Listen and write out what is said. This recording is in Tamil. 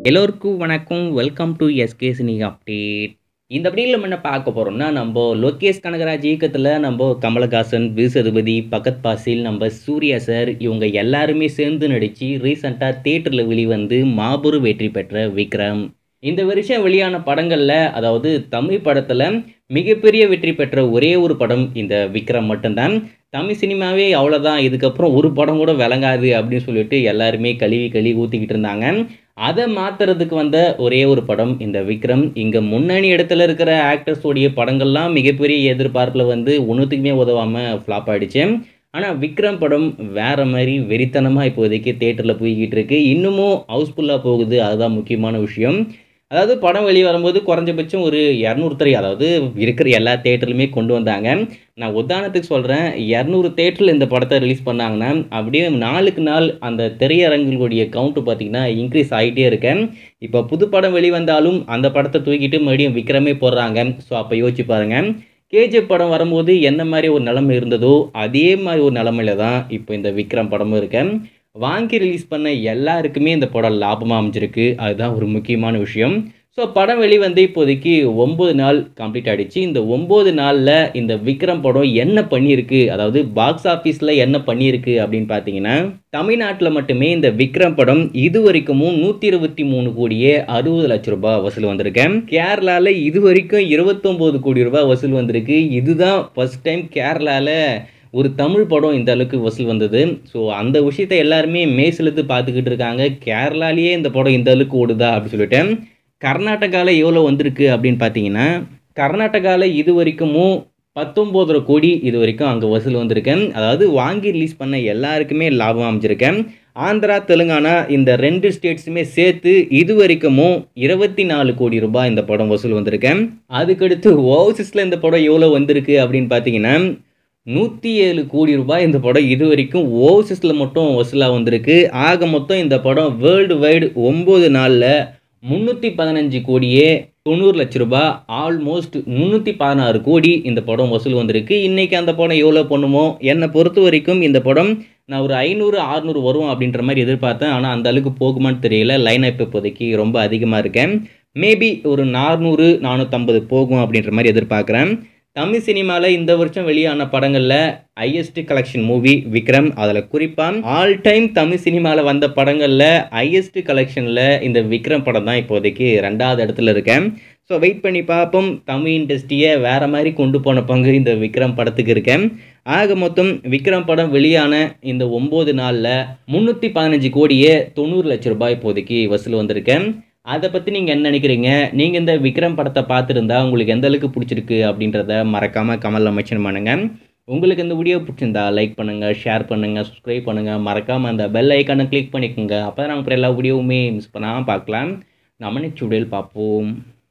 எல்லோருக்கும் வணக்கம் welcome to SK cine update இந்த அப்படியில் நம்ம என்ன பார்க்க போகிறோம்னா நம்ம லோகேஷ் கனகராஜ் இயக்கத்தில் நம்ம கமலஹாசன் விசதுபதி பகத் பாசில் நம்ம சூர்யா சார் இவங்க எல்லாருமே சேர்ந்து நடித்து ரீசெண்டாக தேட்டரில் வெளிவந்து மாபெரும் வெற்றி பெற்ற விக்ரம் இந்த வருஷம் வெளியான படங்களில் அதாவது தமிழ் படத்தில் மிகப்பெரிய வெற்றி பெற்ற ஒரே ஒரு படம் இந்த விக்ரம் மட்டும்தான் தமிழ் சினிமாவே அவ்வளோதான் இதுக்கப்புறம் ஒரு படம் கூட விளங்காது அப்படின்னு சொல்லிட்டு எல்லாருமே கழுவி கழுவி ஊற்றிக்கிட்டு இருந்தாங்க அதை மாற்றுறதுக்கு வந்த ஒரே ஒரு படம் இந்த விக்ரம் இங்கே முன்னணி இடத்துல இருக்கிற ஆக்டர்ஸோடைய படங்கள்லாம் மிகப்பெரிய எதிர்பார்ப்பில் வந்து ஒன்றுத்துக்குமே உதவாமல் ஃப்ளாப் ஆகிடுச்சு ஆனால் விக்ரம் படம் வேறு மாதிரி வெறித்தனமாக இப்போதைக்கு தேட்டரில் போய்கிட்டு இருக்கு இன்னமும் ஹவுஸ்ஃபுல்லாக போகுது அதுதான் முக்கியமான விஷயம் அதாவது படம் வெளியே வரும்போது குறைஞ்சபட்சம் ஒரு இரநூறு திரை அதாவது இருக்கிற எல்லா தேட்டர்லையுமே கொண்டு வந்தாங்க நான் உதாரணத்துக்கு சொல்கிறேன் இரநூறு தேட்டரில் இந்த படத்தை ரிலீஸ் பண்ணாங்கன்னா அப்படியே நாளுக்கு நாள் அந்த திரையரங்குகளுடைய கவுண்ட்டு பார்த்திங்கன்னா இன்க்ரீஸ் ஆகிட்டே இருக்கேன் இப்போ புது படம் வெளிவந்தாலும் அந்த படத்தை தூக்கிட்டு மறுபடியும் விக்ரமே போடுறாங்க ஸோ அப்போ யோசிச்சு பாருங்கள் கேஜிஎஃப் படம் வரும்போது என்ன மாதிரி ஒரு நிலைமை இருந்ததோ அதே மாதிரி ஒரு நிலமையில தான் இப்போ இந்த விக்ரம் படமும் இருக்கேன் வாங்கி ரிலீஸ் பண்ண எல்லாருக்குமே இந்த படம் லாபமாக அமைஞ்சிருக்கு அதுதான் ஒரு முக்கியமான விஷயம் ஸோ படம் வெளிவந்து இப்போதைக்கு ஒம்பது நாள் கம்ப்ளீட் ஆகிடுச்சு இந்த ஒம்பது நாளில் இந்த விக்ரம் படம் என்ன பண்ணியிருக்கு அதாவது பாக்ஸ் ஆஃபீஸில் என்ன பண்ணியிருக்கு அப்படின்னு பார்த்தீங்கன்னா தமிழ்நாட்டில் மட்டுமே இந்த விக்ரம் படம் இது வரைக்கும் நூற்றி இருபத்தி மூணு கோடியே அறுபது லட்ச ரூபாய் வசூல் வந்திருக்கேன் கேரளாவில் இது வரைக்கும் இருபத்தொம்போது கோடி ரூபாய் வசூல் வந்திருக்கு இதுதான் ஃபஸ்ட் டைம் கேரளாவில் ஒரு தமிழ் படம் இந்த அளவுக்கு வசூல் வந்தது ஸோ அந்த விஷயத்தை எல்லாருமே மேசிலத்து பார்த்துக்கிட்டு இருக்காங்க கேரளாலேயே இந்த படம் இந்த அளவுக்கு ஓடுதா அப்படின்னு சொல்லிட்டு கர்நாடகாவில் எவ்வளோ வந்திருக்கு அப்படின்னு பார்த்தீங்கன்னா கர்நாடகாவில் இது வரைக்கும் பத்தொம்போதரை கோடி இது வரைக்கும் அங்கே வசூல் வந்திருக்கேன் அதாவது வாங்கி ரிலீஸ் பண்ண எல்லாருக்குமே லாபம் அமைஞ்சிருக்கேன் ஆந்திரா தெலுங்கானா இந்த ரெண்டு ஸ்டேட்ஸுமே சேர்த்து இது வரைக்கும் இருபத்தி நாலு கோடி ரூபாய் இந்த படம் வசூல் வந்திருக்கேன் அதுக்கடுத்து ஓவர்சீஸில் இந்த படம் எவ்வளோ வந்திருக்கு அப்படின்னு பார்த்தீங்கன்னா நூற்றி ஏழு கோடி ரூபாய் இந்த படம் இது வரைக்கும் ஓவர்சீஸில் மட்டும் வசூலாக வந்திருக்கு ஆக மொத்தம் இந்த படம் வேர்ல்டு வைடு ஒம்பது நாளில் முந்நூற்றி பதினஞ்சு கோடியே தொண்ணூறு லட்ச ரூபாய் ஆல்மோஸ்ட் முந்நூற்றி பதினாறு கோடி இந்த படம் வசூல் வந்திருக்கு இன்றைக்கி அந்த படம் எவ்வளோ பண்ணுமோ என்னை பொறுத்த வரைக்கும் இந்த படம் நான் ஒரு ஐநூறு ஆறுநூறு வரும் அப்படின்ற மாதிரி எதிர்பார்த்தேன் ஆனால் அந்த அளவுக்கு போகுமான்னு தெரியல லைன் அப் இப்போதைக்கு ரொம்ப அதிகமாக இருக்கேன் மேபி ஒரு நானூறு நானூற்றம்பது போகும் அப்படின்ற மாதிரி எதிர்பார்க்குறேன் தமிழ் சினிமாவில் இந்த வருஷம் வெளியான படங்களில் ஹையஸ்ட் கலெக்ஷன் மூவி விக்ரம் அதில் குறிப்பாக ஆல் டைம் தமிழ் சினிமாவில் வந்த படங்களில் ஹையஸ்ட் கலெக்ஷனில் இந்த விக்ரம் படம் தான் இப்போதைக்கு ரெண்டாவது இடத்துல இருக்கேன் ஸோ வெயிட் பண்ணி பார்ப்போம் தமிழ் இண்டஸ்ட்ரியை வேறு மாதிரி கொண்டு போன பங்கு இந்த விக்ரம் படத்துக்கு இருக்கேன் ஆக மொத்தம் விக்ரம் படம் வெளியான இந்த ஒம்பது நாளில் முந்நூற்றி பதினஞ்சு கோடியே தொண்ணூறு லட்ச ரூபாய் இப்போதைக்கு வசூல் வந்திருக்கேன் அதை பற்றி நீங்கள் என்ன நினைக்கிறீங்க நீங்கள் இந்த விக்ரம் படத்தை பார்த்துருந்தா உங்களுக்கு எந்த அளவுக்கு பிடிச்சிருக்கு அப்படின்றத மறக்காமல் கமலில் மென்ஷன் பண்ணுங்கள் உங்களுக்கு இந்த வீடியோ பிடிச்சிருந்தா லைக் பண்ணுங்கள் ஷேர் பண்ணுங்கள் சப்ஸ்கிரைப் பண்ணுங்கள் மறக்காமல் அந்த பெல் ஐக்கானை கிளிக் பண்ணிக்கோங்க அப்போ தான் நாங்கள் எல்லா வீடியோவுமே மிஸ் பண்ணாமல் பார்க்கலாம் நம்ம நெக்ஸ்ட் வீடியோவில் பார்ப்போம்